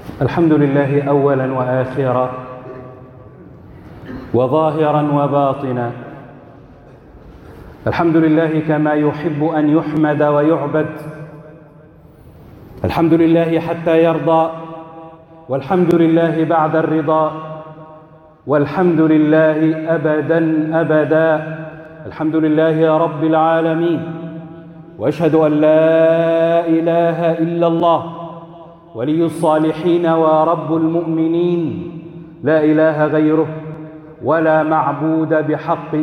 الحمد لله اولا واخرا وظاهرا وباطنا الحمد لله كما يحب ان يحمد ويعبد الحمد لله حتى يرضى والحمد لله بعد الرضا والحمد لله ابدا ابدا الحمد لله رب العالمين واشهد ان لا اله الا الله ولي الصالحين ورب المؤمنين لا اله غيره ولا معبود بحق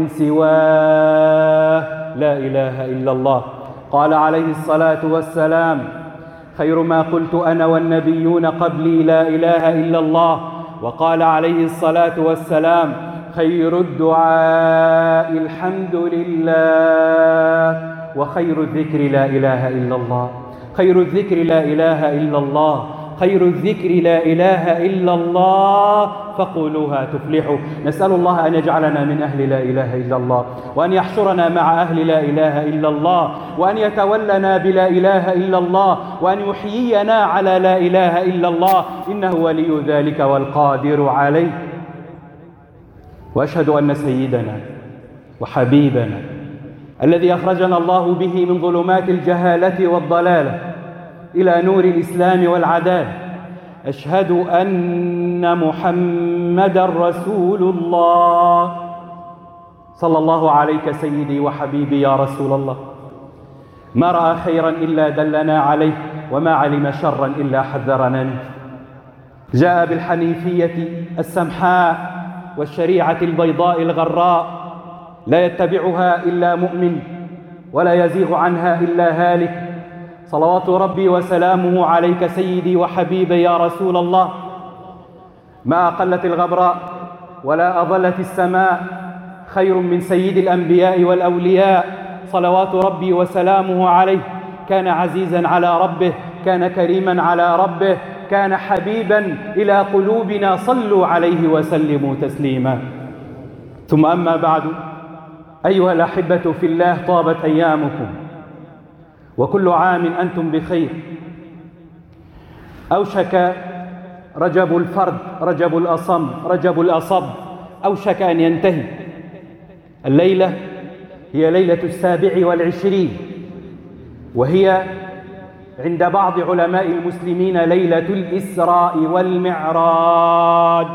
سواه لا اله الا الله قال عليه الصلاه والسلام خير ما قلت انا والنبيون قبلي لا اله الا الله وقال عليه الصلاه والسلام خير الدعاء الحمد لله وخير الذكر لا اله الا الله خير الذكر لا اله الا الله خير الذكر لا اله الا الله فقولوها تفلحوا نسال الله ان يجعلنا من اهل لا اله الا الله وان يحشرنا مع اهل لا اله الا الله وان يتولنا بلا اله الا الله وان يحيينا على لا اله الا الله انه ولي ذلك والقادر عليه واشهد ان سيدنا وحبيبنا الذي اخرجنا الله به من ظلمات الجهاله والضلاله الى نور الاسلام والعداله اشهد ان محمدا رسول الله صلى الله عليك سيدي وحبيبي يا رسول الله ما راى خيرا الا دلنا عليه وما علم شرا الا حذرنا منه جاء بالحنيفيه السمحاء والشريعه البيضاء الغراء لا يتبعها الا مؤمن ولا يزيغ عنها الا هالك صلوات ربي وسلامه عليك سيدي وحبيبي يا رسول الله ما اقلت الغبراء ولا اظلت السماء خير من سيد الانبياء والاولياء صلوات ربي وسلامه عليه كان عزيزا على ربه كان كريما على ربه كان حبيبا الى قلوبنا صلوا عليه وسلموا تسليما ثم اما بعد ايها الاحبه في الله طابت ايامكم وكل عام انتم بخير اوشك رجب الفرد رجب الاصم رجب الاصب اوشك ان ينتهي الليله هي ليله السابع والعشرين وهي عند بعض علماء المسلمين ليله الاسراء والمعراج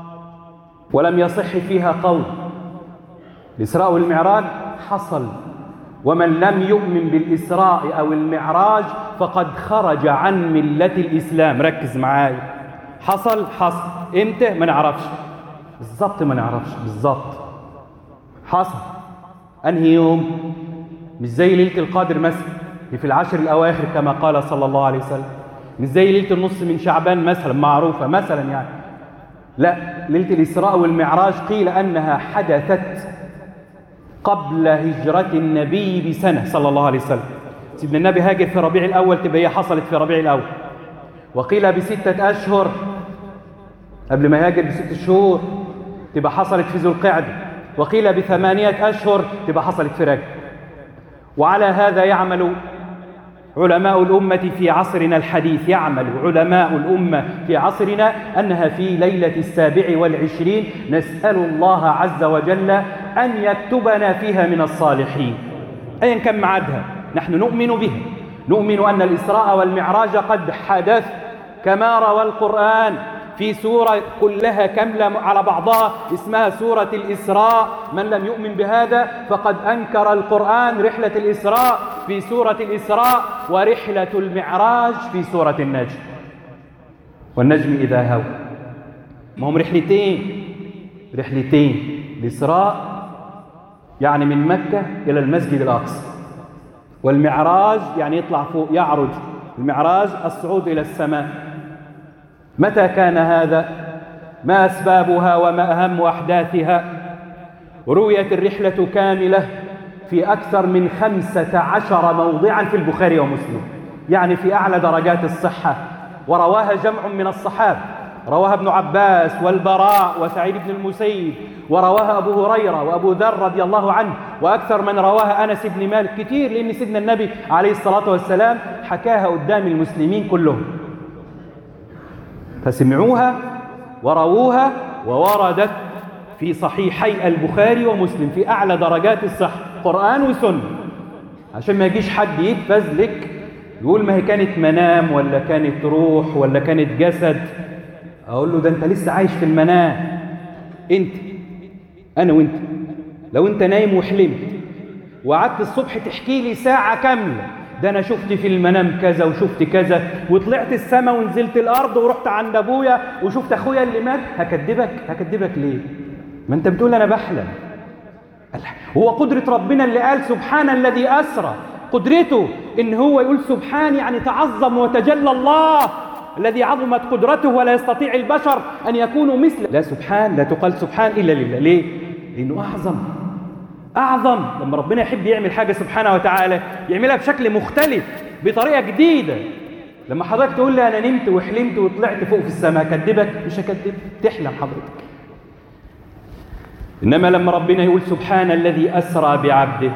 ولم يصح فيها قول الاسراء والمعراج حصل ومن لم يؤمن بالإسراء أو المعراج فقد خرج عن ملة الإسلام ركز معايا حصل حصل امتى ما نعرفش بالظبط ما نعرفش بالظبط حصل انهي يوم مش زي ليلة القدر مثلا في العشر الأواخر كما قال صلى الله عليه وسلم مش زي ليلة النص من شعبان مثلا معروفة مثلا يعني لا ليلة الإسراء والمعراج قيل أنها حدثت قبل هجرة النبي بسنة صلى الله عليه وسلم سيدنا النبي هاجر في ربيع الأول تبقى هي حصلت في ربيع الأول وقيل بستة أشهر قبل ما يهاجر بست شهور تبقى حصلت في ذو القعدة وقيل بثمانية أشهر تبقى حصلت في رجب وعلى هذا يعمل علماء الأمة في عصرنا الحديث يعمل علماء الأمة في عصرنا أنها في ليلة السابع والعشرين نسأل الله عز وجل أن يكتبنا فيها من الصالحين أيا كان معادها نحن نؤمن بها نؤمن أن الإسراء والمعراج قد حدث كما روى القرآن في سورة كلها كاملة على بعضها اسمها سورة الإسراء من لم يؤمن بهذا فقد أنكر القرآن رحلة الإسراء في سورة الإسراء ورحلة المعراج في سورة النجم والنجم إذا هوى ما هم رحلتين رحلتين الإسراء يعني من مكة إلى المسجد الأقصى والمعراج يعني يطلع فوق يعرج المعراج الصعود إلى السماء متى كان هذا ما أسبابها وما أهم أحداثها رويت الرحلة كاملة في أكثر من خمسة عشر موضعا في البخاري ومسلم يعني في أعلى درجات الصحة ورواها جمع من الصحابة رواها ابن عباس والبراء وسعيد بن المسيب ورواها أبو هريرة وأبو ذر رضي الله عنه وأكثر من رواها أنس بن مالك كتير لأن سيدنا النبي عليه الصلاة والسلام حكاها قدام المسلمين كلهم فسمعوها ورووها ووردت في صحيحي البخاري ومسلم في أعلى درجات الصحة قرآن وسنة عشان ما يجيش حد يتفزلك يقول ما هي كانت منام ولا كانت روح ولا كانت جسد أقول له ده أنت لسه عايش في المنام أنت أنا وأنت لو أنت نايم وحلمت وقعدت الصبح تحكي لي ساعة كاملة ده أنا شفت في المنام كذا وشفت كذا وطلعت السماء ونزلت الأرض ورحت عند أبويا وشفت أخويا اللي مات هكدبك هكدبك ليه؟ ما أنت بتقول أنا بحلم هو قدرة ربنا اللي قال سبحان الذي أسرى قدرته إن هو يقول سبحان يعني تعظم وتجلى الله الذي عظمت قدرته ولا يستطيع البشر أن يكونوا مثله لا سبحان لا تقال سبحان إلا لله ليه؟ لأنه أعظم أعظم لما ربنا يحب يعمل حاجة سبحانه وتعالى يعملها بشكل مختلف بطريقة جديدة لما حضرتك تقول لي أنا نمت وحلمت وطلعت فوق في السماء أكذبك مش أكذب تحلم حضرتك إنما لما ربنا يقول سبحان الذي أسرى بعبده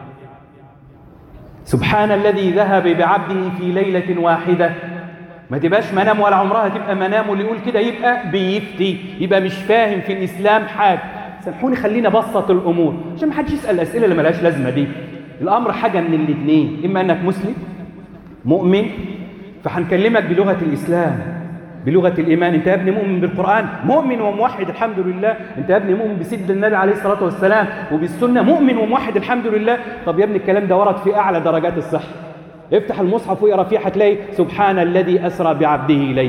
سبحان الذي ذهب بعبده في ليلة واحدة ما تبقاش منام ولا عمرها تبقى منام واللي يقول كده يبقى بيفتي يبقى مش فاهم في الإسلام حاجة سامحوني خلينا بسط الأمور عشان ما حدش يسأل الأسئلة اللي ملهاش لازمة دي الأمر حاجة من الاثنين إما أنك مسلم مؤمن فهنكلمك بلغة الإسلام بلغة الإيمان أنت يا ابني مؤمن بالقرآن مؤمن وموحد الحمد لله أنت يا ابني مؤمن بسيد النبي عليه الصلاة والسلام وبالسنة مؤمن وموحد الحمد لله طب يا ابني الكلام ده ورد في أعلى درجات الصحة افتح المصحف واقرا فيه هتلاقي سبحان الذي أسرى بعبده إليه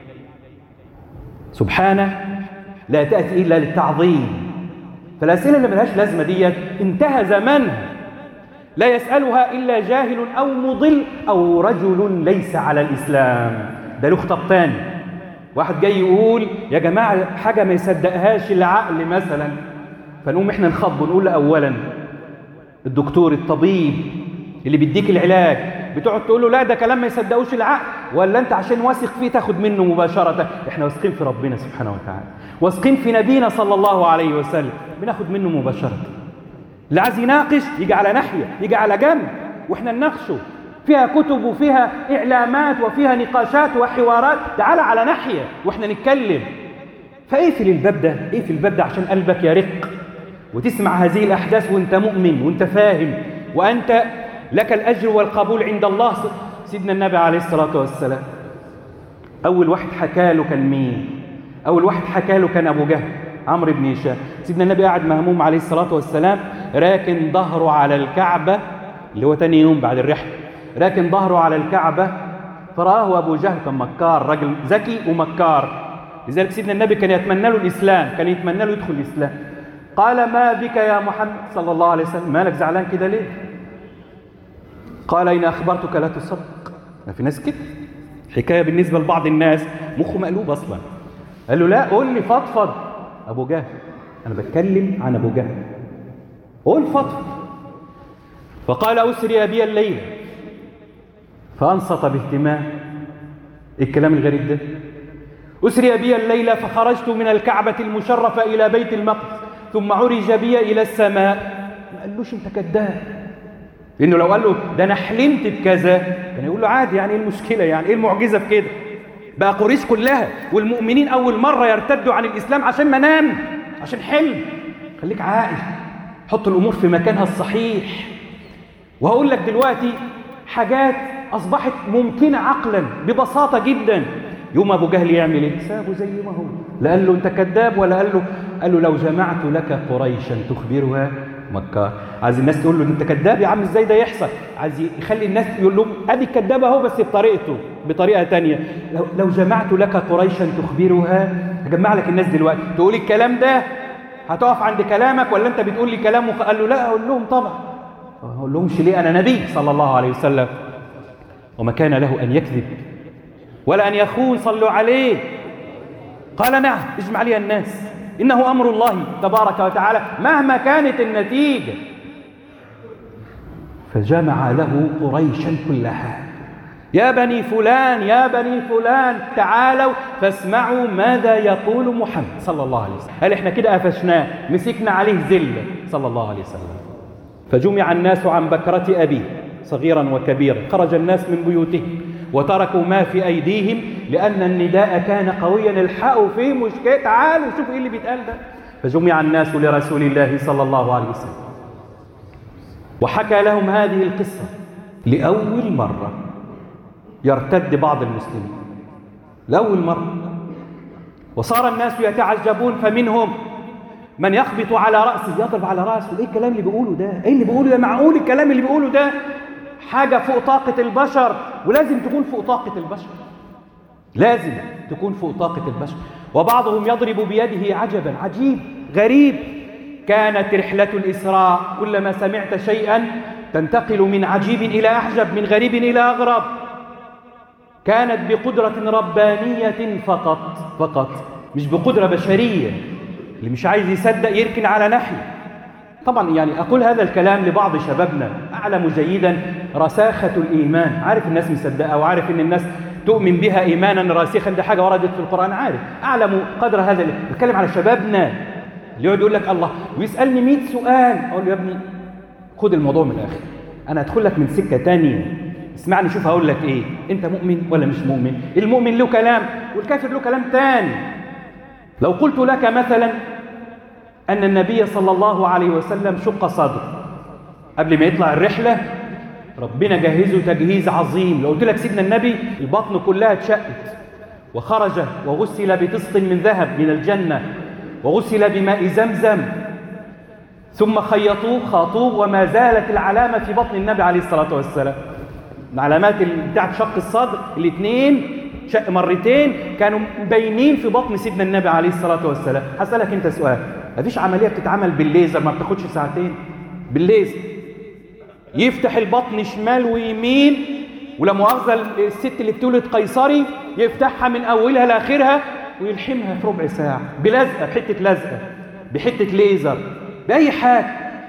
سبحانه لا تأتي إلا للتعظيم فالأسئلة اللي ملهاش لازمة ديت انتهى زمانها لا يسألها إلا جاهل أو مضل أو رجل ليس على الإسلام ده له خطاب تاني واحد جاي يقول يا جماعة حاجة ما يصدقهاش العقل مثلا فنقوم احنا نخض ونقول له أولا الدكتور الطبيب اللي بيديك العلاج بتقعد تقول له لا ده كلام ما يصدقوش العقل ولا انت عشان واثق فيه تاخد منه مباشرة احنا واثقين في ربنا سبحانه وتعالى واثقين في نبينا صلى الله عليه وسلم بناخد منه مباشرة اللي عايز يناقش يجي على ناحية يجي على جنب واحنا نناقشه فيها كتب وفيها إعلامات وفيها نقاشات وحوارات تعال على ناحية وإحنا نتكلم فاقفل الباب ده اقفل الباب ده عشان قلبك يرق وتسمع هذه الأحداث وانت مؤمن وانت فاهم وأنت لك الأجر والقبول عند الله سيدنا النبي عليه الصلاة والسلام أول واحد حكى له كان مين أول واحد حكى له كان أبو جهل عمرو بن هشام سيدنا النبي قاعد مهموم عليه الصلاة والسلام راكن ظهره على الكعبة اللي هو تاني يوم بعد الرحلة راكن ظهره على الكعبة فرآه أبو جهل كان مكار رجل ذكي ومكار لذلك سيدنا النبي كان يتمنى له الإسلام كان يتمنى له يدخل الإسلام قال ما بك يا محمد صلى الله عليه وسلم مالك زعلان كده ليه قال إن أخبرتك لا تصدق ما في ناس كده حكاية بالنسبة لبعض الناس مخه مقلوب أصلا قال له لا قول لي فضفض أبو جهل أنا بتكلم عن أبو جهل قول فضفض فقال أسري بي الليل فأنصت باهتمام الكلام الغريب ده أسري بي الليلة فخرجت من الكعبة المشرفة إلى بيت المقدس ثم عرج بي إلى السماء ما قالوش أنت كذاب لأنه لو قال له ده أنا حلمت بكذا كان يقول له عادي يعني إيه المشكلة يعني إيه المعجزة في كده بقى قريش كلها والمؤمنين أول مرة يرتدوا عن الإسلام عشان منام عشان حلم خليك عاقل حط الأمور في مكانها الصحيح وهقول لك دلوقتي حاجات أصبحت ممكنة عقلا ببساطة جدا يوم أبو جهل يعمل إيه؟ سابه زي ما هو لا قال له أنت كذاب ولا قال له قال له لو جمعت لك قريشا تخبرها مكة عايز الناس تقول له أنت كذاب يا عم إزاي ده يحصل عايز يخلي الناس يقول لهم أدي الكذاب أهو بس بطريقته بطريقة تانية لو, لو جمعت لك قريشا تخبرها هجمع لك الناس دلوقتي تقول الكلام ده هتقف عند كلامك ولا أنت بتقول لي كلام وخ... قال له لا أقول لهم طبعا أقول لهمش ليه أنا نبي صلى الله عليه وسلم وما كان له أن يكذب ولا أن يخون صلوا عليه قال نعم اجمع لي الناس إنه أمر الله تبارك وتعالى مهما كانت النتيجة فجمع له قريشا كلها يا بني فلان يا بني فلان تعالوا فاسمعوا ماذا يقول محمد صلى الله عليه وسلم هل احنا كده قفشناه مسكنا عليه زلة صلى الله عليه وسلم فجمع الناس عن بكرة أبيه صغيرا وكبيرا خرج الناس من بيوتهم وتركوا ما في أيديهم لأن النداء كان قويا الحقوا فيه مشكلة تعالوا شوفوا إيه اللي بيتقال ده فجمع الناس لرسول الله صلى الله عليه وسلم وحكى لهم هذه القصة لأول مرة يرتد بعض المسلمين لأول مرة وصار الناس يتعجبون فمنهم من يخبط على رأسه يضرب على رأسه ايه الكلام اللي بيقوله ده ايه اللي بيقوله ده معقول الكلام اللي بيقوله ده حاجة فوق طاقة البشر ولازم تكون فوق طاقة البشر لازم تكون فوق طاقة البشر وبعضهم يضرب بيده عجبا عجيب غريب كانت رحلة الإسراء كلما سمعت شيئا تنتقل من عجيب إلى أعجب من غريب إلى أغرب كانت بقدرة ربانية فقط فقط مش بقدرة بشرية اللي مش عايز يصدق يركن على ناحية طبعا يعني أقول هذا الكلام لبعض شبابنا أعلم جيدا رساخة الإيمان عارف الناس مصدقة وعارف إن الناس تؤمن بها إيمانا راسخا ده حاجة وردت في القرآن عارف أعلم قدر هذا بتكلم على شبابنا اللي يقعد يقول لك الله ويسألني 100 سؤال أقول له يا ابني خد الموضوع من الآخر أنا هدخل لك من سكة تانية اسمعني شوف هقول لك إيه أنت مؤمن ولا مش مؤمن المؤمن له كلام والكافر له كلام تاني لو قلت لك مثلا أن النبي صلى الله عليه وسلم شق صدره قبل ما يطلع الرحلة ربنا جهزه تجهيز عظيم لو قلت لك سيدنا النبي البطن كلها اتشقت وخرج وغسل بتسط من ذهب من الجنة وغسل بماء زمزم ثم خيطوه خاطوه وما زالت العلامة في بطن النبي عليه الصلاة والسلام العلامات بتاعت شق الصدر الاثنين شق مرتين كانوا مبينين في بطن سيدنا النبي عليه الصلاة والسلام هسألك انت سؤال مفيش عملية بتتعمل بالليزر ما بتاخدش ساعتين بالليزر يفتح البطن شمال ويمين ولا مؤاخذة الست اللي بتولد قيصري يفتحها من أولها لآخرها ويلحمها في ربع ساعة بلزقة بحتة لزقة بحتة ليزر بأي حاجة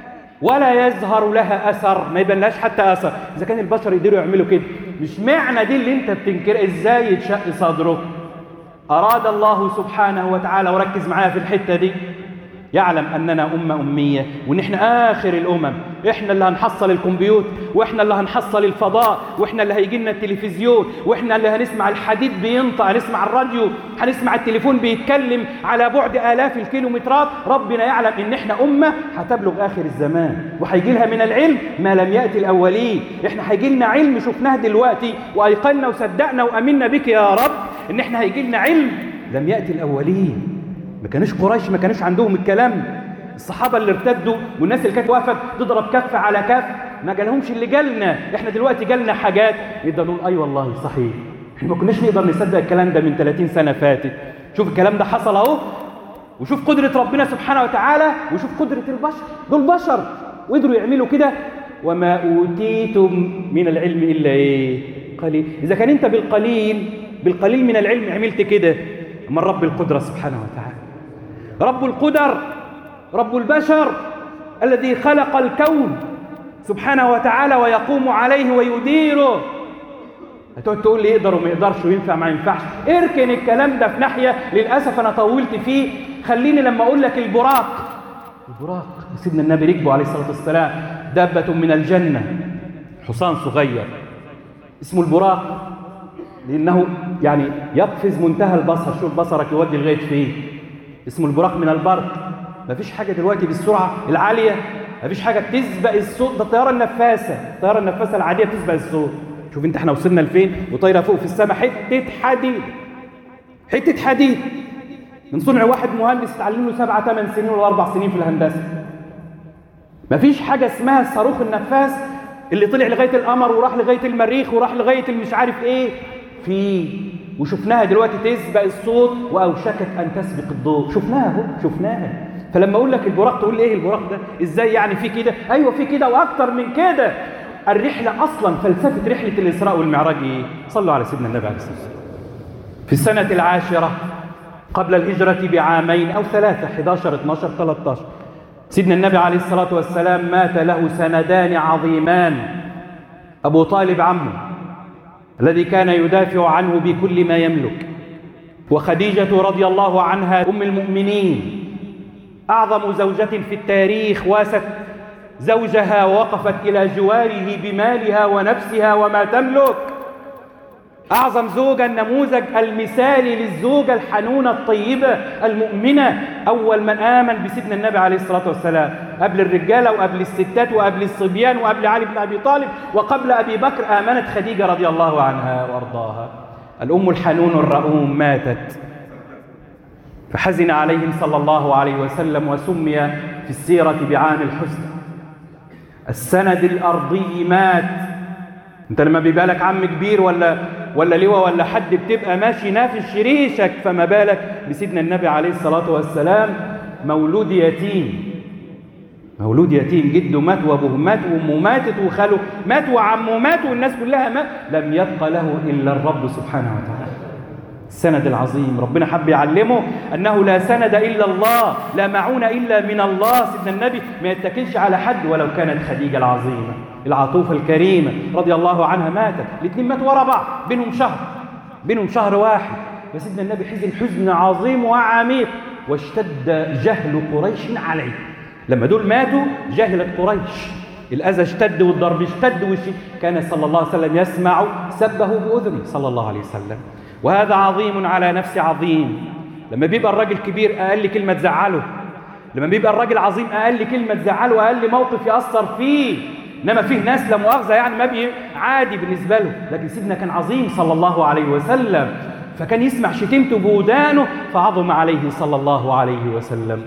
ولا يظهر لها أثر ما يبنلاش حتى أثر إذا كان البشر يقدروا يعملوا كده مش معنى دي اللي انت بتنكر ازاي يتشق صدرك أراد الله سبحانه وتعالى وركز معايا في الحتة دي يعلم أننا أمة أمية وإن إحنا آخر الأمم إحنا اللي هنحصل الكمبيوتر وإحنا اللي هنحصل الفضاء وإحنا اللي هيجي لنا التلفزيون وإحنا اللي هنسمع الحديد بينطق هنسمع الراديو هنسمع التليفون بيتكلم على بعد آلاف الكيلومترات ربنا يعلم إن إحنا أمة هتبلغ آخر الزمان وهيجي لها من العلم ما لم يأتي الأولين إحنا هيجي لنا علم شفناه دلوقتي وأيقنا وصدقنا وأمنا بك يا رب إن إحنا هيجي لنا علم لم يأتي الأولين ما كانوش قريش ما كانوش عندهم الكلام الصحابة اللي ارتدوا والناس اللي كانت واقفة تضرب كف على كف ما جالهمش اللي جالنا احنا دلوقتي جالنا حاجات نقدر نقول اي والله صحيح احنا ما كناش نقدر نصدق الكلام ده من 30 سنة فاتت شوف الكلام ده حصل اهو وشوف قدرة ربنا سبحانه وتعالى وشوف قدرة البشر دول بشر وقدروا يعملوا كده وما أوتيتم من العلم إلا إيه قليل إذا كان أنت بالقليل بالقليل من العلم عملت كده من رب القدرة سبحانه وتعالى رب القدر رب البشر الذي خلق الكون سبحانه وتعالى ويقوم عليه ويديره هتقعد تقول لي يقدر وما يقدرش وينفع ما ينفعش اركن الكلام ده في ناحية للأسف أنا طولت فيه خليني لما أقول لك البراق البراق سيدنا النبي ركبه عليه الصلاة والسلام دابة من الجنة حصان صغير اسمه البراق لأنه يعني يقفز منتهى البصر شوف بصرك يودي لغاية فين اسمه البراق من البرق مفيش حاجة دلوقتي بالسرعة العالية مفيش حاجة بتسبق الصوت ده الطيارة النفاسة الطيارة النفاسة العادية بتسبق الصوت شوف انت احنا وصلنا لفين وطايرة فوق في السماء حتة حديد حتة حديد من صنع واحد مهندس اتعلم له سبعة ثمان سنين ولا أربع سنين في الهندسة مفيش حاجة اسمها الصاروخ النفاس اللي طلع لغاية القمر وراح لغاية المريخ وراح لغاية المش عارف ايه في وشفناها دلوقتي تسبق الصوت وأوشكت أن تسبق الضوء شفناها اهو شفناها فلما أقول لك البراق تقول لي إيه البراق ده إزاي يعني في كده أيوة في كده وأكتر من كده الرحلة أصلا فلسفة رحلة الإسراء والمعراج إيه صلوا على سيدنا النبي عليه الصلاة والسلام في السنة العاشرة قبل الهجرة بعامين أو ثلاثة 11 12 13 سيدنا النبي عليه الصلاة والسلام مات له سندان عظيمان أبو طالب عمه الذي كان يدافع عنه بكل ما يملك وخديجة رضي الله عنها أم المؤمنين أعظم زوجة في التاريخ واست زوجها ووقفت إلى جواره بمالها ونفسها وما تملك أعظم زوجة النموذج المثالي للزوجة الحنونة الطيبة المؤمنة أول من آمن بسيدنا النبي عليه الصلاة والسلام قبل الرجالة وقبل الستات وقبل الصبيان وقبل علي بن أبي طالب وقبل أبي بكر آمنت خديجة رضي الله عنها وأرضاها الأم الحنون الرؤوم ماتت فحزن عليهم صلى الله عليه وسلم وسمي في السيرة بعام الحزن السند الأرضي مات انت لما بيبقى لك عم كبير ولا ولا لواء ولا حد بتبقى ماشي نافش ريشك فما بالك بسيدنا النبي عليه الصلاة والسلام مولود يتيم مولود يتيم جده مات وابوه مات وامه ماتت وخاله مات وعمه مات والناس كلها مات لم يبق له الا الرب سبحانه وتعالى السند العظيم ربنا حب يعلمه أنه لا سند إلا الله لا معون إلا من الله سيدنا النبي ما يتكلش على حد ولو كانت خديجة العظيمة العطوفة الكريمة رضي الله عنها ماتت الاثنين ماتوا ورا بعض بينهم شهر بينهم شهر واحد فسيدنا النبي حزن حزن عظيم وعميق واشتد جهل قريش عليه لما دول ماتوا جهلت قريش الأذى اشتد والضرب اشتد والشيء كان صلى الله عليه وسلم يسمع سبه بأذنه صلى الله عليه وسلم وهذا عظيم على نفس عظيم لما بيبقى الراجل كبير أقل كلمة تزعله لما بيبقى الراجل عظيم أقل كلمة تزعله أقل موقف يأثر فيه إنما فيه ناس لا مؤاخذة يعني ما بي عادي بالنسبة له لكن سيدنا كان عظيم صلى الله عليه وسلم فكان يسمع شتيمته بودانه فعظم عليه صلى الله عليه وسلم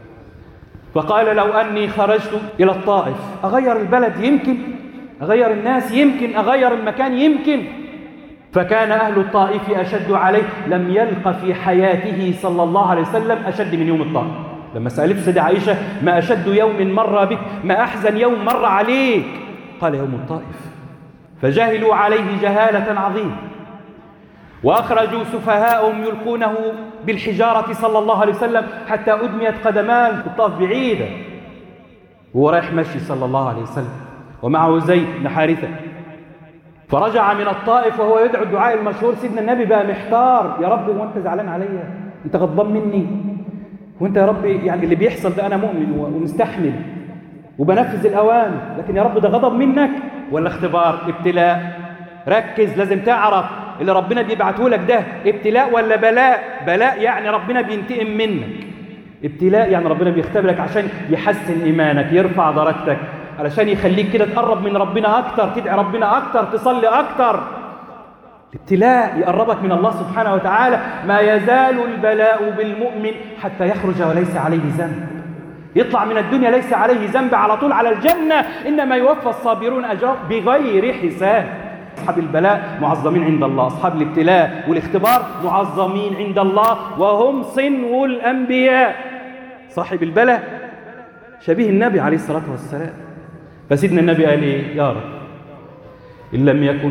فقال لو أني خرجت إلى الطائف أغير البلد يمكن أغير الناس يمكن أغير المكان يمكن فكان أهل الطائف أشد عليه لم يلق في حياته صلى الله عليه وسلم أشد من يوم الطائف لما سألت سيدة عائشة ما أشد يوم مر بك ما أحزن يوم مر عليك قال يوم الطائف فجهلوا عليه جهالة عظيمة وأخرجوا سفهاءهم يلقونه بالحجارة صلى الله عليه وسلم حتى أدميت قدمان الطاف بعيدة وهو رايح مشي صلى الله عليه وسلم ومعه زيد بن حارثة فرجع من الطائف وهو يدعو الدعاء المشهور سيدنا النبي بقى محتار يا رب وانت زعلان عليا انت غضبان مني وانت يا رب يعني اللي بيحصل ده انا مؤمن ومستحمل وبنفذ الاوامر لكن يا رب ده غضب منك ولا اختبار ابتلاء ركز لازم تعرف اللي ربنا بيبعته لك ده ابتلاء ولا بلاء بلاء يعني ربنا بينتقم منك ابتلاء يعني ربنا بيختبرك عشان يحسن ايمانك يرفع درجتك علشان يخليك كده تقرب من ربنا أكتر تدعي ربنا أكتر تصلي أكتر الابتلاء يقربك من الله سبحانه وتعالى ما يزال البلاء بالمؤمن حتى يخرج وليس عليه ذنب يطلع من الدنيا ليس عليه ذنب على طول على الجنة إنما يوفى الصابرون أجرهم بغير حساب أصحاب البلاء معظمين عند الله أصحاب الابتلاء والاختبار معظمين عند الله وهم صنو الأنبياء صاحب البلاء شبيه النبي عليه الصلاة والسلام فسيدنا النبي قال ايه يا رب ان لم يكن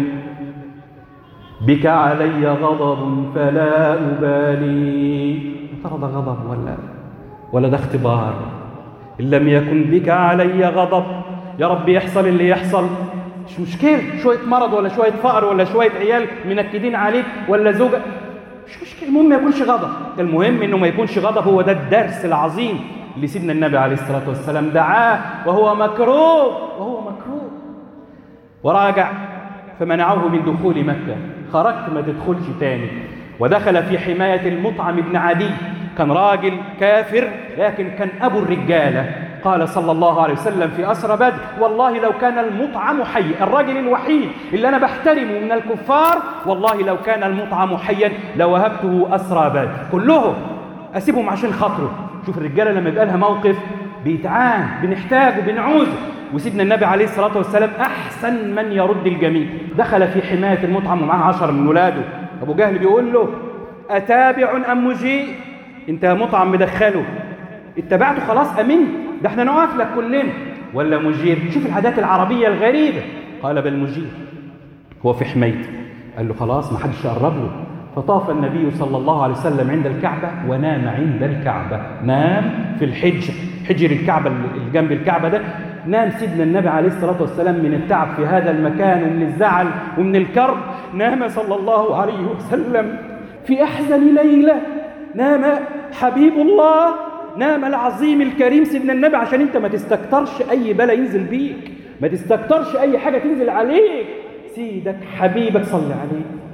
بك علي غضب فلا ابالي ترى ده غضب ولا ولا ده اختبار ان لم يكن بك علي غضب يا رب يحصل اللي يحصل مش مشكله شويه مرض ولا شويه فقر ولا شويه عيال منكدين عليك ولا زوجه مش مشكله المهم ما يكونش غضب المهم انه ما يكونش غضب هو ده الدرس العظيم اللي سيدنا النبي عليه الصلاة والسلام دعاه وهو مكروه وهو مكروه وراجع فمنعه من دخول مكة خرجت ما تدخلش تاني ودخل في حماية المطعم بن عدي كان راجل كافر لكن كان أبو الرجالة قال صلى الله عليه وسلم في أسرى بدر والله لو كان المطعم حي الراجل الوحيد اللي أنا بحترمه من الكفار والله لو كان المطعم حيا لوهبته أسرى بدر كلهم أسيبهم عشان خاطره شوف الرجاله لما يبقى لها موقف بيتعان بنحتاجه بنعوزه وسيدنا النبي عليه الصلاه والسلام احسن من يرد الجميل دخل في حمايه المطعم ومعاه عشر من ولاده ابو جهل بيقول له اتابع ام مجيء انت مطعم مدخله اتبعته خلاص امنت ده احنا نقف لك كلنا ولا مجير شوف العادات العربيه الغريبه قال بل مجير هو في حمايته قال له خلاص ما حدش يقرب له فطاف النبي صلى الله عليه وسلم عند الكعبة ونام عند الكعبة نام في الحجر حجر الكعبة اللي جنب الكعبة ده نام سيدنا النبي عليه الصلاة والسلام من التعب في هذا المكان ومن الزعل ومن الكرب نام صلى الله عليه وسلم في أحزن ليلة نام حبيب الله نام العظيم الكريم سيدنا النبي عشان انت ما تستكترش اي بلا ينزل بيك ما تستكترش اي حاجة تنزل عليك سيدك حبيبك صلى عليه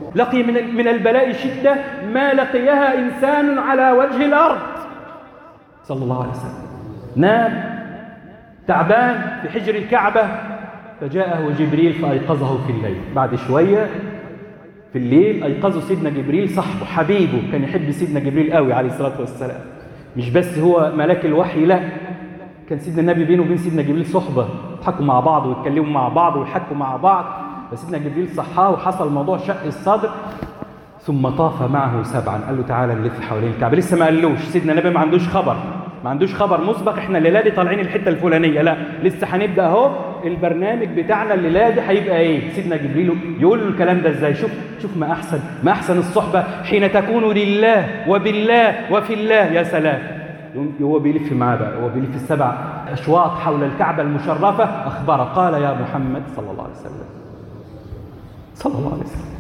لقي من من البلاء شدة ما لقيها إنسان على وجه الأرض صلى الله عليه وسلم نام تعبان في حجر الكعبة فجاءه جبريل فأيقظه في الليل بعد شوية في الليل أيقظه سيدنا جبريل صاحبه حبيبه كان يحب سيدنا جبريل قوي عليه الصلاة والسلام مش بس هو ملاك الوحي لا كان سيدنا النبي بينه وبين سيدنا جبريل صحبة يضحكوا مع بعض ويتكلموا مع بعض ويحكوا مع بعض فسيدنا جبريل صحاه وحصل موضوع شق الصدر ثم طاف معه سبعا قال له تعالى نلف حوالين الكعبة لسه ما قالوش سيدنا النبي ما عندوش خبر ما عندوش خبر مسبق احنا الليله دي طالعين الحته الفلانيه لا لسه هنبدا اهو البرنامج بتاعنا الليله دي هيبقى ايه سيدنا جبريل يقول له الكلام ده ازاي شوف شوف ما احسن ما احسن الصحبه حين تكون لله وبالله وفي الله يا سلام هو بيلف معاه بقى هو بيلف السبع اشواط حول الكعبه المشرفه اخبره قال يا محمد صلى الله عليه وسلم صلى الله عليه وسلم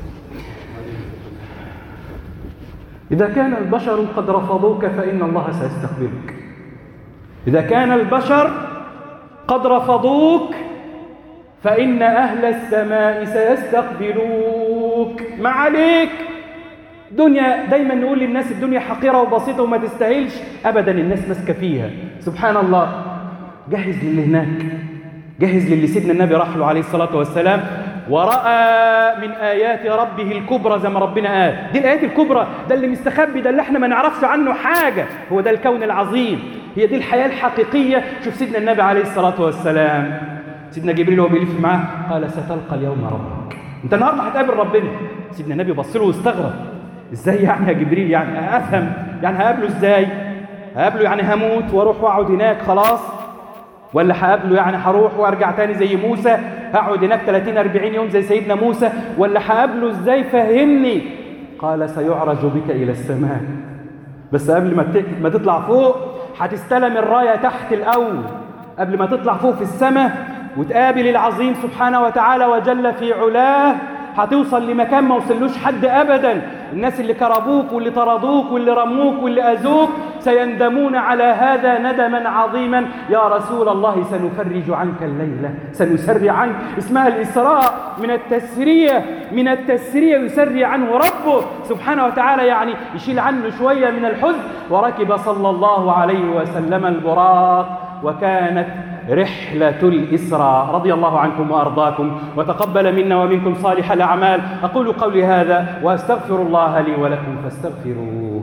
إذا كان البشر قد رفضوك فإن الله سيستقبلك إذا كان البشر قد رفضوك فإن أهل السماء سيستقبلوك ما عليك دنيا دايما نقول للناس الدنيا حقيرة وبسيطة وما تستاهلش أبدا الناس ماسكة فيها سبحان الله جهز للي هناك جهز للي سيدنا النبي راح له عليه الصلاة والسلام ورأى من آيات ربه الكبرى زي ما ربنا قال دي الآيات الكبرى ده اللي مستخبي ده اللي احنا ما نعرفش عنه حاجة هو ده الكون العظيم هي دي الحياة الحقيقية شوف سيدنا النبي عليه الصلاة والسلام سيدنا جبريل وهو بيلف معاه قال ستلقى اليوم ربك انت النهارده هتقابل ربنا سيدنا النبي بص له واستغرب ازاي يعني يا جبريل يعني افهم يعني هقابله ازاي هقابله يعني هموت واروح واقعد هناك خلاص ولا هقابله يعني هروح وارجع تاني زي موسى هقعد هناك 30 40 يوم زي سيدنا موسى ولا هقابله ازاي فهمني قال سيعرج بك الى السماء بس قبل ما ما تطلع فوق هتستلم الرايه تحت الاول قبل ما تطلع فوق في السماء وتقابل العظيم سبحانه وتعالى وجل في علاه هتوصل لمكان ما وصلوش حد ابدا الناس اللي كربوك واللي طردوك واللي رموك واللي اذوك سيندمون على هذا ندما عظيما يا رسول الله سنفرج عنك الليله سنسري عنك اسمها الاسراء من التسريه من التسريه يسري عنه ربه سبحانه وتعالى يعني يشيل عنه شويه من الحزن وركب صلى الله عليه وسلم البراق وكانت رحلة الإسراء رضي الله عنكم وأرضاكم وتقبل منا ومنكم صالح الأعمال أقول قولي هذا وأستغفر الله لي ولكم فاستغفروه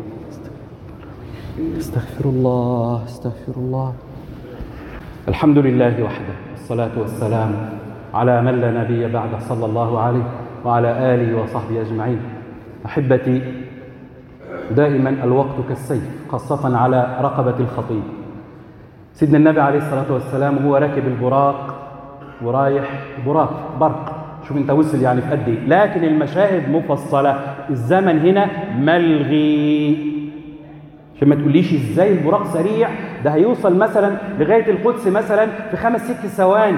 استغفر الله استغفر الله الحمد لله وحده والصلاة والسلام على من لا نبي بعده صلى الله عليه وعلى آله وصحبه أجمعين أحبتي دائما الوقت كالسيف خاصة على رقبة الخطيب سيدنا النبي عليه الصلاة والسلام هو راكب البراق ورايح براق برق شوف انت وصل يعني في قد ايه لكن المشاهد مفصلة الزمن هنا ملغي عشان ما تقوليش ازاي البراق سريع ده هيوصل مثلا لغاية القدس مثلا في خمس ست ثواني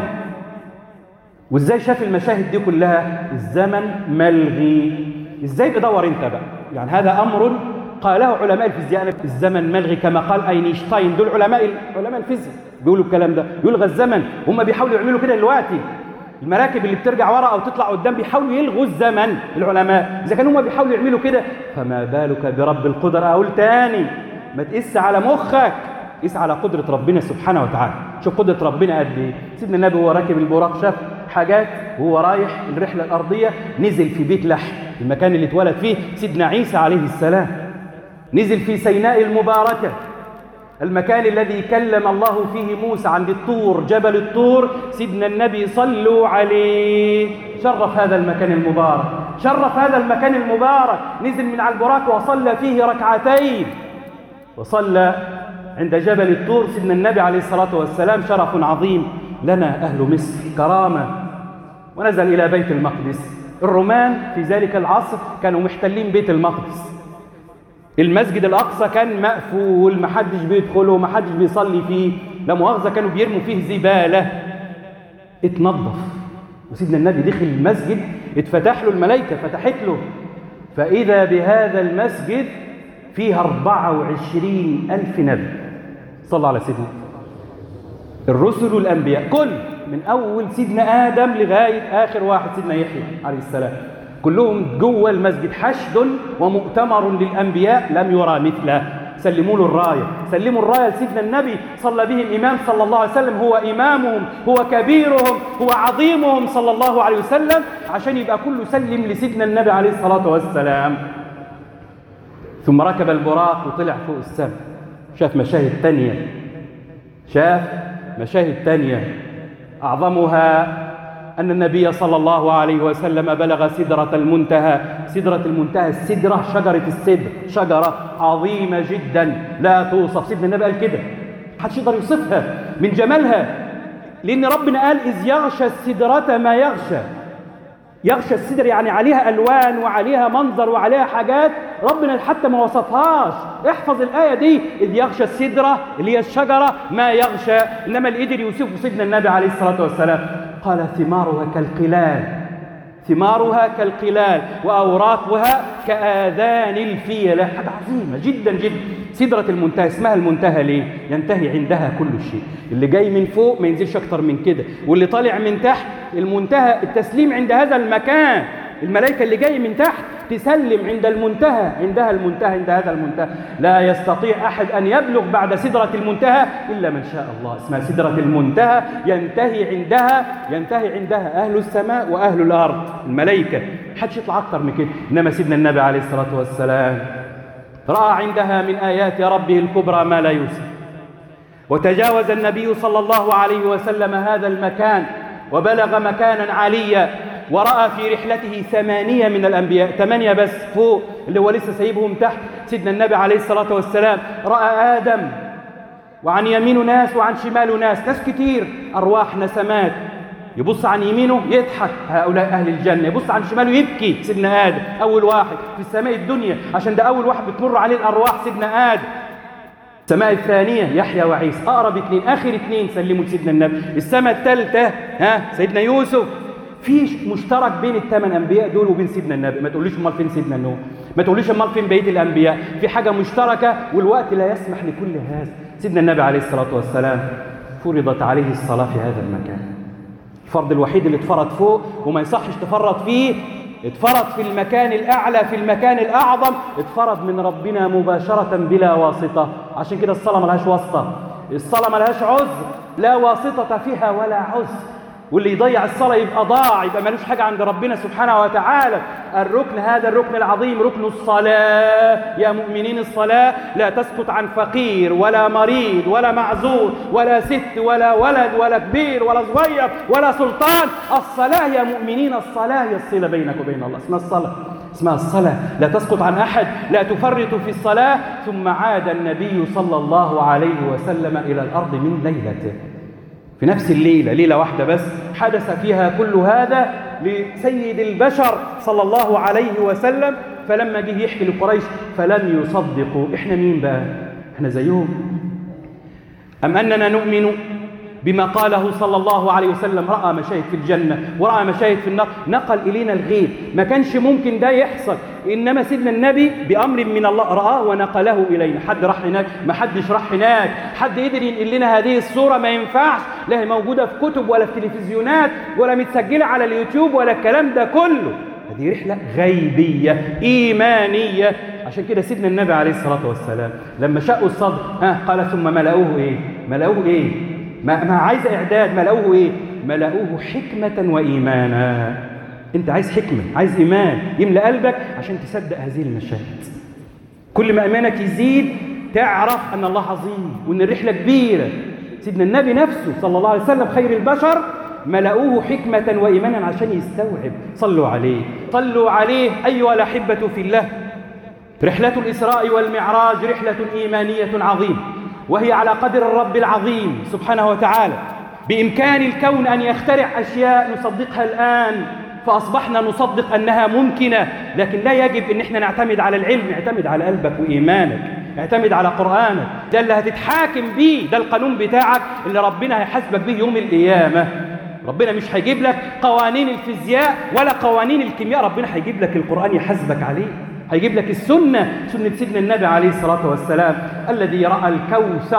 وازاي شاف المشاهد دي كلها الزمن ملغي ازاي بدور انت بقى يعني هذا امر قاله علماء الفيزياء الزمن ملغي كما قال اينشتاين دول علماء علماء الفيزياء بيقولوا الكلام ده يلغى الزمن هم بيحاولوا يعملوا كده دلوقتي المراكب اللي بترجع ورا او تطلع قدام بيحاولوا يلغوا الزمن العلماء اذا كانوا هم بيحاولوا يعملوا كده فما بالك برب القدر اقول تاني ما تقيس على مخك قيس على قدرة ربنا سبحانه وتعالى شوف قدرة ربنا قد ايه سيدنا النبي وهو راكب البراق شاف حاجات وهو رايح الرحلة الأرضية نزل في بيت لحم المكان اللي اتولد فيه سيدنا عيسى عليه السلام نزل في سيناء المباركة المكان الذي كلم الله فيه موسى عند الطور جبل الطور سيدنا النبي صلوا عليه شرف هذا المكان المبارك شرف هذا المكان المبارك نزل من على البراك وصلى فيه ركعتين وصلى عند جبل الطور سيدنا النبي عليه الصلاة والسلام شرف عظيم لنا أهل مصر كرامة ونزل إلى بيت المقدس الرومان في ذلك العصر كانوا محتلين بيت المقدس المسجد الأقصى كان مقفول محدش بيدخله محدش بيصلي فيه لا مؤاخذة كانوا بيرموا فيه زبالة اتنظف وسيدنا النبي دخل المسجد اتفتح له الملائكة فتحت له فإذا بهذا المسجد فيها 24 ألف نبي صلى الله على سيدنا الرسل والأنبياء كل من أول سيدنا آدم لغاية آخر واحد سيدنا يحيى عليه السلام كلهم جوه المسجد حشد ومؤتمر للأنبياء لم يرى مثله سلموا له الراية سلموا الراية لسيدنا النبي صلى بهم إمام صلى الله عليه وسلم هو إمامهم هو كبيرهم هو عظيمهم صلى الله عليه وسلم عشان يبقى كله سلم لسيدنا النبي عليه الصلاة والسلام ثم ركب البراق وطلع فوق السماء شاف مشاهد تانية شاف مشاهد تانية أعظمها أن النبي صلى الله عليه وسلم بلغ سدرة المنتهى سدرة المنتهى السدرة شجرة السدر شجرة عظيمة جدا لا توصف سيدنا النبي قال كده محدش يقدر يوصفها من جمالها لأن ربنا قال إذ يغشى السدرة ما يغشى يغشى السدر يعني عليها ألوان وعليها منظر وعليها حاجات ربنا حتى ما وصفهاش احفظ الآية دي إذ يغشى السدرة اللي هي الشجرة ما يغشى إنما اللي قدر يوصفه سيدنا النبي عليه الصلاة والسلام قال ثمارها كالقلال ثمارها كالقلال وأوراقها كآذان الفيلة حاجة عظيمة جدا جدا سدرة المنتهى اسمها المنتهى ليه؟ ينتهي عندها كل شيء اللي جاي من فوق ما ينزلش أكتر من كده واللي طالع من تحت المنتهى التسليم عند هذا المكان الملائكة اللي جاي من تحت تسلم عند المنتهى عندها المنتهى عند هذا المنتهى لا يستطيع أحد أن يبلغ بعد سدرة المنتهى إلا من شاء الله اسمها سدرة المنتهى ينتهي عندها ينتهي عندها أهل السماء وأهل الأرض الملائكة حدش يطلع أكتر من كده إنما سيدنا النبي عليه الصلاة والسلام رأى عندها من آيات ربه الكبرى ما لا يوصف وتجاوز النبي صلى الله عليه وسلم هذا المكان وبلغ مكانا عليا ورأى في رحلته ثمانية من الأنبياء ثمانية بس فوق اللي هو لسه سايبهم تحت سيدنا النبي عليه الصلاة والسلام رأى آدم وعن يمينه ناس وعن شماله ناس ناس كتير أرواح نسمات يبص عن يمينه يضحك هؤلاء أهل الجنة يبص عن شماله يبكي سيدنا آدم أول واحد في السماء الدنيا عشان ده أول واحد بتمر عليه الأرواح سيدنا آدم السماء الثانية يحيى وعيسى أقرب اثنين آخر اثنين سلموا لسيدنا النبي السماء الثالثة ها سيدنا يوسف في مشترك بين الثمان انبياء دول وبين سيدنا النبي ما تقوليش امال فين سيدنا نوح ما تقوليش امال فين بقيه الانبياء في حاجه مشتركه والوقت لا يسمح لكل هذا سيدنا النبي عليه الصلاه والسلام فرضت عليه الصلاه في هذا المكان الفرض الوحيد اللي اتفرض فوق وما يصحش تفرط فيه اتفرض في المكان الأعلى في المكان الأعظم اتفرض من ربنا مباشرة بلا واسطة عشان كده الصلاة ملهاش واسطة الصلاة ملهاش عذر لا واسطة فيها ولا عذر واللي يضيع الصلاة يبقى ضاع يبقى ملوش حاجة عند ربنا سبحانه وتعالى الركن هذا الركن العظيم ركن الصلاة يا مؤمنين الصلاة لا تسقط عن فقير ولا مريض ولا معذور ولا ست ولا ولد ولا كبير ولا صغير ولا سلطان الصلاة يا مؤمنين الصلاة هي الصلة بينك وبين الله اسمها الصلاة اسمها الصلاة لا تسقط عن أحد لا تفرط في الصلاة ثم عاد النبي صلى الله عليه وسلم إلى الأرض من ليلته في نفس الليلة ليلة واحدة بس حدث فيها كل هذا لسيد البشر صلى الله عليه وسلم فلما جه يحكي لقريش فلم يصدقوا احنا مين بقى احنا زيهم أم أننا نؤمن بما قاله صلى الله عليه وسلم رأى مشاهد في الجنة ورأى مشاهد في النار نقل إلينا الغيب ما كانش ممكن ده يحصل إنما سيدنا النبي بأمر من الله رآه ونقله إلينا حد راح هناك ما حدش راح هناك حد قدر ينقل لنا هذه الصورة ما ينفعش لا هي موجودة في كتب ولا في تلفزيونات ولا متسجلة على اليوتيوب ولا الكلام ده كله هذه رحلة غيبية إيمانية عشان كده سيدنا النبي عليه الصلاة والسلام لما شقوا الصدر ها قال ثم ملأوه إيه ملأوه إيه ما, ما عايز إعداد ملأوه إيه ملأوه حكمة وإيمانا أنت عايز حكمة عايز إيمان يملأ قلبك عشان تصدق هذه المشاهد كل ما إيمانك يزيد تعرف أن الله عظيم وأن الرحلة كبيرة سيدنا النبي نفسه صلى الله عليه وسلم خير البشر ملأوه حكمة وإيمانا عشان يستوعب صلوا عليه صلوا عليه أيها الأحبة في الله رحلة الإسراء والمعراج رحلة إيمانية عظيمة وهي على قدر الرب العظيم سبحانه وتعالى بإمكان الكون أن يخترع أشياء نصدقها الآن فأصبحنا نصدق أنها ممكنة لكن لا يجب أن احنا نعتمد على العلم اعتمد على قلبك وإيمانك اعتمد على قرآنك ده اللي هتتحاكم بيه ده القانون بتاعك اللي ربنا هيحاسبك بيه يوم القيامة ربنا مش هيجيب لك قوانين الفيزياء ولا قوانين الكيمياء ربنا هيجيب لك القرآن يحاسبك عليه هيجيب لك السنة سنة سيدنا النبي عليه الصلاة والسلام الذي رأى الكوثر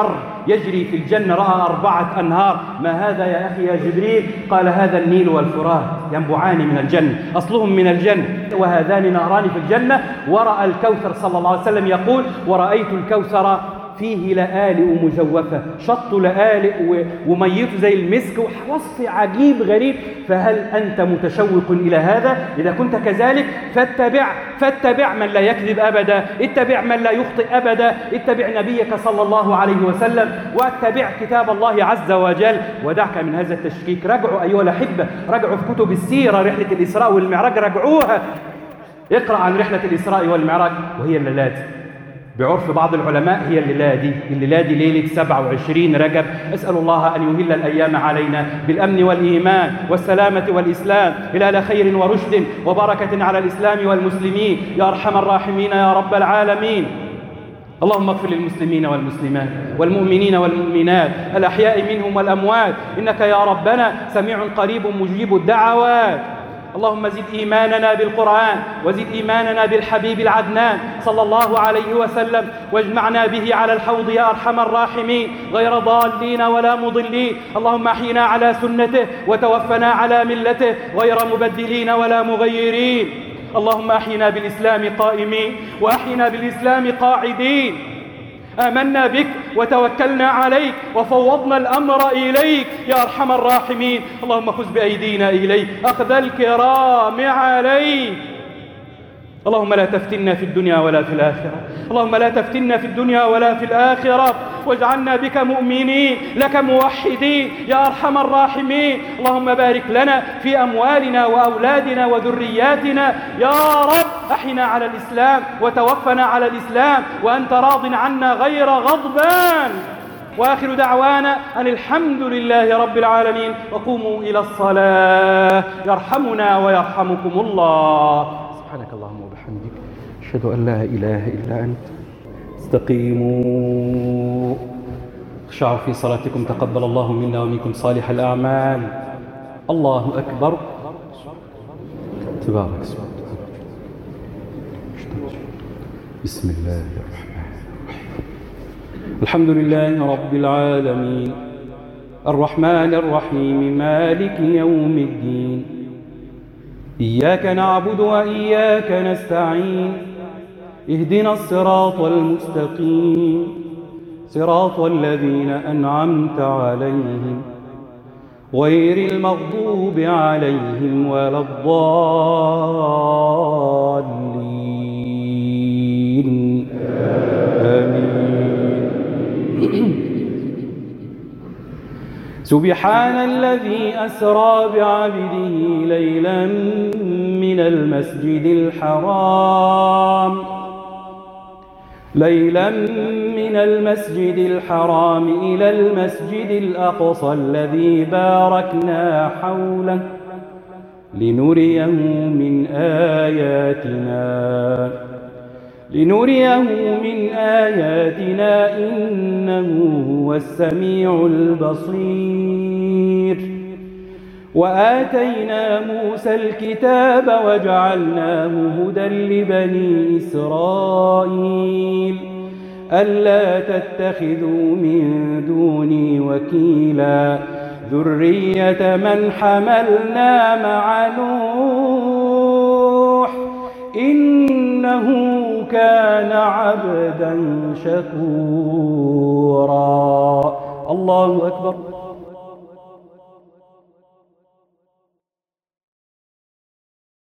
يجري في الجنة رأى أربعة أنهار ما هذا يا أخي يا جبريل قال هذا النيل والفرات ينبعان من الجنة أصلهم من الجنة وهذان نهران في الجنة ورأى الكوثر صلى الله عليه وسلم يقول ورأيت الكوثر فيه لآلئ مجوفة شط لآلئ وميته زي المسك وصف عجيب غريب فهل أنت متشوق إلى هذا إذا كنت كذلك فاتبع فاتبع من لا يكذب أبدا اتبع من لا يخطئ أبدا اتبع نبيك صلى الله عليه وسلم واتبع كتاب الله عز وجل ودعك من هذا التشكيك رجعوا أيها الأحبة رجعوا في كتب السيرة رحلة الإسراء والمعراج رجعوها اقرأ عن رحلة الإسراء والمعراج وهي الليلات بعرف بعض العلماء هي الليلة دي الليلة دي ليلة 27 رجب أسأل الله أن يهل الأيام علينا بالأمن والإيمان والسلامة والإسلام هلال خير ورشد وبركة على الإسلام والمسلمين يا أرحم الراحمين يا رب العالمين اللهم اغفر للمسلمين والمسلمات والمؤمنين والمؤمنات الأحياء منهم والأموات إنك يا ربنا سميع قريب مجيب الدعوات اللهم زد إيماننا بالقرآن وزد إيماننا بالحبيب العدنان صلى الله عليه وسلم واجمعنا به على الحوض يا أرحم الراحمين غير ضالين ولا مضلين اللهم أحينا على سنته وتوفنا على ملته غير مبدلين ولا مغيرين اللهم أحينا بالإسلام قائمين وأحينا بالإسلام قاعدين آمنا بك وتوكلنا عليك وفوضنا الأمر إليك يا أرحم الراحمين اللهم خذ بأيدينا إليك أخذ الكرام عليك اللهم لا تفتنا في الدنيا ولا في الآخرة اللهم لا تفتنا في الدنيا ولا في الآخرة واجعلنا بك مؤمنين لك موحدين يا أرحم الراحمين اللهم بارك لنا في أموالنا وأولادنا وذرياتنا يا رب أحنا على الإسلام وتوفنا على الإسلام وأنت راض عنا غير غضبان وآخر دعوانا أن الحمد لله رب العالمين وقوموا إلى الصلاة يرحمنا ويرحمكم الله سبحانك اللهم وبحمدك أشهد أن لا إله إلا أنت استقيموا اخشعوا في صلاتكم تقبل الله منا ومنكم صالح الأعمال الله أكبر تبارك اسمك بسم الله الرحمن الرحيم الحمد لله رب العالمين الرحمن الرحيم مالك يوم الدين إياك نعبد وإياك نستعين اهدنا الصراط المستقيم صراط الذين أنعمت عليهم غير المغضوب عليهم ولا الضالين آمين سبحان الذي أسرى بعبده ليلا من المسجد الحرام ليلا من المسجد الحرام إلى المسجد الأقصى الذي باركنا حوله لنريه من آياتنا لنريه من آياتنا إنه هو السميع البصير وآتينا موسى الكتاب وجعلناه هدى لبني إسرائيل ألا تتخذوا من دوني وكيلا ذرية من حملنا مع نوح إنه كان عبدا شكورا الله أكبر